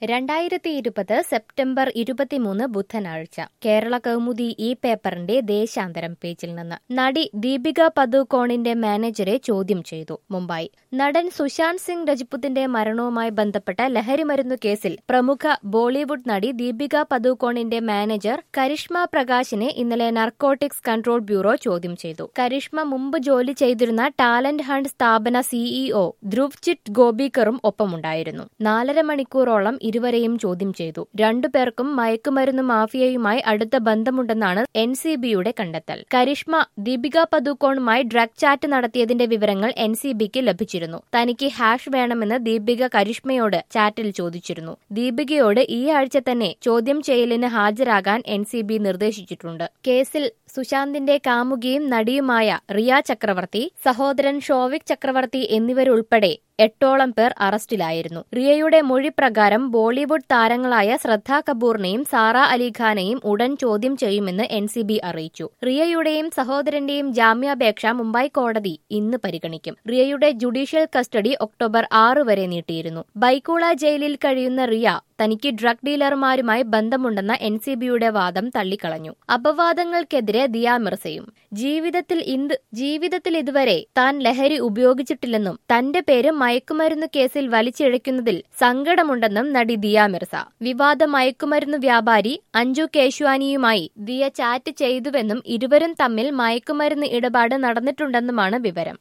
രണ്ടായിരത്തി ഇരുപത് സെപ്റ്റംബർ ഇരുപത്തിമൂന്ന് ബുധനാഴ്ച കേരള കൗമുദി ഈ പേപ്പറിന്റെ ദേശാന്തരം പേജിൽ നിന്ന് നടി ദീപിക പദുകോണിന്റെ മാനേജരെ ചോദ്യം ചെയ്തു മുംബൈ നടൻ സുശാന്ത് സിംഗ് രജ്പുത്തിന്റെ മരണവുമായി ബന്ധപ്പെട്ട ലഹരിമരുന്നു കേസിൽ പ്രമുഖ ബോളിവുഡ് നടി ദീപിക പദുകോണിന്റെ മാനേജർ കരിഷ്മ പ്രകാശിനെ ഇന്നലെ നർക്കോട്ടിക്സ് കൺട്രോൾ ബ്യൂറോ ചോദ്യം ചെയ്തു കരിഷ്മ മുമ്പ് ജോലി ചെയ്തിരുന്ന ടാലന്റ് ഹണ്ട് സ്ഥാപന സിഇഒ ധ്രുവ്ജിത്ത് ഗോപിക്കറും ഒപ്പമുണ്ടായിരുന്നു നാലര മണിക്കൂറോളം ഇരുവരെയും ചോദ്യം ചെയ്തു രണ്ടുപേർക്കും മയക്കുമരുന്ന് മാഫിയയുമായി അടുത്ത ബന്ധമുണ്ടെന്നാണ് എൻ സി ബിയുടെ കണ്ടെത്തൽ കരിഷ്മ ദീപിക പദുക്കോണുമായി ഡ്രഗ് ചാറ്റ് നടത്തിയതിന്റെ വിവരങ്ങൾ എൻ സി ബിക്ക് ലഭിച്ചിരുന്നു തനിക്ക് ഹാഷ് വേണമെന്ന് ദീപിക കരിഷ്മയോട് ചാറ്റിൽ ചോദിച്ചിരുന്നു ദീപികയോട് ഈ ആഴ്ച തന്നെ ചോദ്യം ചെയ്യലിന് ഹാജരാകാൻ എൻ സി ബി നിർദ്ദേശിച്ചിട്ടുണ്ട് കേസിൽ സുശാന്തിന്റെ കാമുകിയും നടിയുമായ റിയ ചക്രവർത്തി സഹോദരൻ ഷോവിക് ചക്രവർത്തി എന്നിവരുൾപ്പെടെ എട്ടോളം പേർ അറസ്റ്റിലായിരുന്നു റിയയുടെ മൊഴി പ്രകാരം ബോളിവുഡ് താരങ്ങളായ ശ്രദ്ധ കപൂറിനെയും സാറ അലിഖാനെയും ഉടൻ ചോദ്യം ചെയ്യുമെന്ന് എൻ സി ബി അറിയിച്ചു റിയയുടെയും സഹോദരന്റെയും ജാമ്യാപേക്ഷ മുംബൈ കോടതി ഇന്ന് പരിഗണിക്കും റിയയുടെ ജുഡീഷ്യൽ കസ്റ്റഡി ഒക്ടോബർ ആറ് വരെ നീട്ടിയിരുന്നു ബൈക്കൂള ജയിലിൽ കഴിയുന്ന റിയ തനിക്ക് ഡ്രഗ് ഡീലർമാരുമായി ബന്ധമുണ്ടെന്ന എൻ സി ബിയുടെ വാദം തള്ളിക്കളഞ്ഞു അപവാദങ്ങൾക്കെതിരെ ദിയ മിർസയും ജീവിതത്തിൽ ഇന്ത് ജീവിതത്തിൽ ഇതുവരെ താൻ ലഹരി ഉപയോഗിച്ചിട്ടില്ലെന്നും തന്റെ പേര് മയക്കുമരുന്ന് കേസിൽ വലിച്ചിഴയ്ക്കുന്നതിൽ സങ്കടമുണ്ടെന്നും നടി ദിയ മിർസ വിവാദ മയക്കുമരുന്ന് വ്യാപാരി അഞ്ജു കേശ്വാനിയുമായി ദിയ ചാറ്റ് ചെയ്തുവെന്നും ഇരുവരും തമ്മിൽ മയക്കുമരുന്ന് ഇടപാട് നടന്നിട്ടുണ്ടെന്നുമാണ് വിവരം